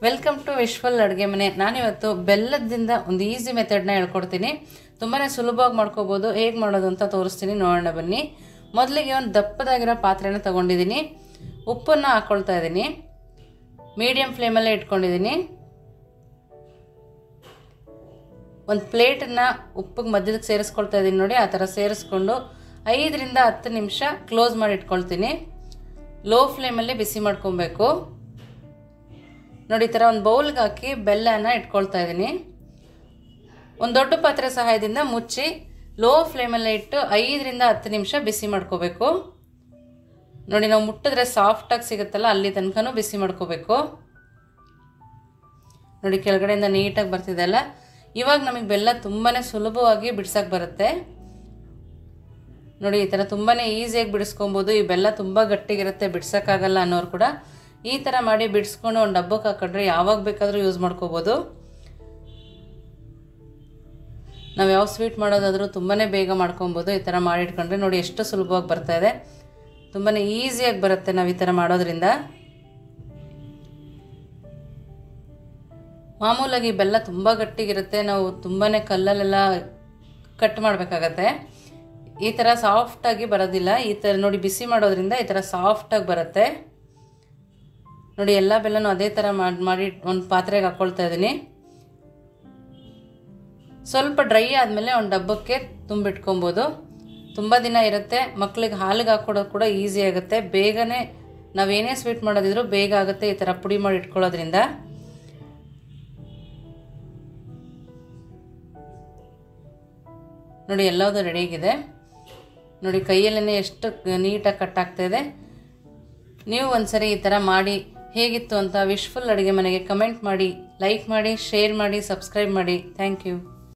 welcome to ವಿಶ್ವಲ್ ಅಡುಗೆ ಮನೆ ನಾನಿವತ್ತು ಬೆಲ್ಲದಿಂದ ಒಂದು ಈಸಿ ಮೆಥಡ್ನ ಹೇಳ್ಕೊಡ್ತೀನಿ ತುಂಬಾ ಸುಲಭವಾಗಿ ಮಾಡ್ಕೋಬೋದು ಹೇಗೆ ಮಾಡೋದು ಅಂತ ತೋರಿಸ್ತೀನಿ ನೋಡೋಣ ಬನ್ನಿ ಮೊದಲಿಗೆ ಒಂದು ದಪ್ಪದಾಗಿರೋ ಪಾತ್ರೆನ ತೊಗೊಂಡಿದ್ದೀನಿ ಉಪ್ಪನ್ನು ಹಾಕ್ಕೊಳ್ತಾ ಇದ್ದೀನಿ ಮೀಡಿಯಮ್ ಫ್ಲೇಮಲ್ಲೇ ಇಟ್ಕೊಂಡಿದ್ದೀನಿ ಒಂದು ಪ್ಲೇಟನ್ನು ಉಪ್ಪಿಗೆ ಮಧ್ಯದಕ್ಕೆ ಸೇರಿಸ್ಕೊಳ್ತಾ ಇದ್ದೀನಿ ನೋಡಿ ಆ ಥರ ಸೇರಿಸ್ಕೊಂಡು ಐದರಿಂದ ಹತ್ತು ನಿಮಿಷ ಕ್ಲೋಸ್ ಮಾಡಿ ಇಟ್ಕೊಳ್ತೀನಿ ಲೋ ಫ್ಲೇಮಲ್ಲಿ ಬಿಸಿ ಮಾಡ್ಕೊಬೇಕು ನೋಡಿ ಈ ಥರ ಒಂದು ಬೌಲ್ಗೆ ಹಾಕಿ ಬೆಲ್ಲನ ಇಟ್ಕೊಳ್ತಾ ಇದ್ದೀನಿ ಒಂದು ದೊಡ್ಡ ಪಾತ್ರೆ ಸಹಾಯದಿಂದ ಮುಚ್ಚಿ ಲೋ ಫ್ಲೇಮಲ್ಲೇ ಇಟ್ಟು ಐದರಿಂದ ಹತ್ತು ನಿಮಿಷ ಬಿಸಿ ಮಾಡ್ಕೋಬೇಕು ನೋಡಿ ನಾವು ಮುಟ್ಟಿದ್ರೆ ಸಾಫ್ಟಾಗಿ ಸಿಗುತ್ತಲ್ಲ ಅಲ್ಲಿ ತನಕನೂ ಬಿಸಿ ಮಾಡ್ಕೋಬೇಕು ನೋಡಿ ಕೆಳಗಡೆಯಿಂದ ನೀಟಾಗಿ ಬರ್ತಿದೆ ಅಲ್ಲ ಇವಾಗ ನಮಗೆ ಬೆಲ್ಲ ತುಂಬಾ ಸುಲಭವಾಗಿ ಬಿಡ್ಸಕ್ಕೆ ಬರುತ್ತೆ ನೋಡಿ ಈ ಥರ ತುಂಬಾ ಈಸಿಯಾಗಿ ಬಿಡಿಸ್ಕೊಬೋದು ಈ ಬೆಲ್ಲ ತುಂಬ ಗಟ್ಟಿಗಿರುತ್ತೆ ಬಿಡ್ಸೋಕ್ಕಾಗಲ್ಲ ಅನ್ನೋರು ಕೂಡ ಈ ಥರ ಮಾಡಿ ಬಿಡಿಸ್ಕೊಂಡು ಒಂದು ಡಬ್ಬಕ್ಕೆ ಹಾಕೊಂಡ್ರೆ ಯಾವಾಗ ಬೇಕಾದರೂ ಯೂಸ್ ಮಾಡ್ಕೋಬೋದು ನಾವು ಯಾವ ಸ್ವೀಟ್ ಮಾಡೋದಾದರೂ ತುಂಬಾ ಬೇಗ ಮಾಡ್ಕೊಬೋದು ಈ ಥರ ಮಾಡಿಟ್ಕೊಂಡ್ರೆ ನೋಡಿ ಎಷ್ಟು ಸುಲಭವಾಗಿ ಬರ್ತಾ ಇದೆ ತುಂಬಾ ಈಸಿಯಾಗಿ ಬರುತ್ತೆ ನಾವು ಈ ಥರ ಮಾಡೋದ್ರಿಂದ ಮಾಮೂಲಾಗಿ ಬೆಲ್ಲ ತುಂಬ ಗಟ್ಟಿಗಿರುತ್ತೆ ನಾವು ತುಂಬಾ ಕಲ್ಲಲ್ಲೆಲ್ಲ ಕಟ್ ಮಾಡಬೇಕಾಗತ್ತೆ ಈ ಥರ ಸಾಫ್ಟಾಗಿ ಬರೋದಿಲ್ಲ ಈ ಥರ ನೋಡಿ ಬಿಸಿ ಮಾಡೋದ್ರಿಂದ ಈ ಥರ ಸಾಫ್ಟಾಗಿ ಬರುತ್ತೆ ನೋಡಿ ಎಲ್ಲ ಬೆಲ್ಲನೂ ಅದೇ ಥರ ಮಾಡಿ ಮಾಡಿ ಒಂದು ಪಾತ್ರೆಗೆ ಹಾಕ್ಕೊಳ್ತಾ ಇದ್ದೀನಿ ಸ್ವಲ್ಪ ಡ್ರೈ ಆದಮೇಲೆ ಒಂದು ಡಬ್ಬಕ್ಕೆ ತುಂಬಿಟ್ಕೊಬೋದು ತುಂಬ ದಿನ ಇರುತ್ತೆ ಮಕ್ಳಿಗೆ ಹಾಲಿಗೆ ಹಾಕ್ಕೊಡೋದು ಕೂಡ ಈಸಿ ಆಗುತ್ತೆ ಬೇಗನೆ ನಾವೇನೇ ಸ್ವೀಟ್ ಮಾಡೋದಿದ್ರು ಬೇಗ ಆಗುತ್ತೆ ಈ ಥರ ಪುಡಿ ಮಾಡಿ ಇಟ್ಕೊಳ್ಳೋದ್ರಿಂದ ನೋಡಿ ಎಲ್ಲವುದು ರೆಡಿಯಾಗಿದೆ ನೋಡಿ ಕೈಯಲ್ಲೇ ಎಷ್ಟು ನೀಟಾಗಿ ಕಟ್ ಆಗ್ತಾ ಇದೆ ನೀವು ಒಂದ್ಸರಿ ಈ ಥರ ಮಾಡಿ ಹೇಗಿತ್ತು ಅಂತ ವಿಶ್ಫುಲ್ ಅಡುಗೆ ಮನೆಗೆ ಕಮೆಂಟ್ ಮಾಡಿ ಲೈಕ್ ಮಾಡಿ ಶೇರ್ ಮಾಡಿ ಸಬ್ಸ್ಕ್ರೈಬ್ ಮಾಡಿ ಥ್ಯಾಂಕ್ ಯು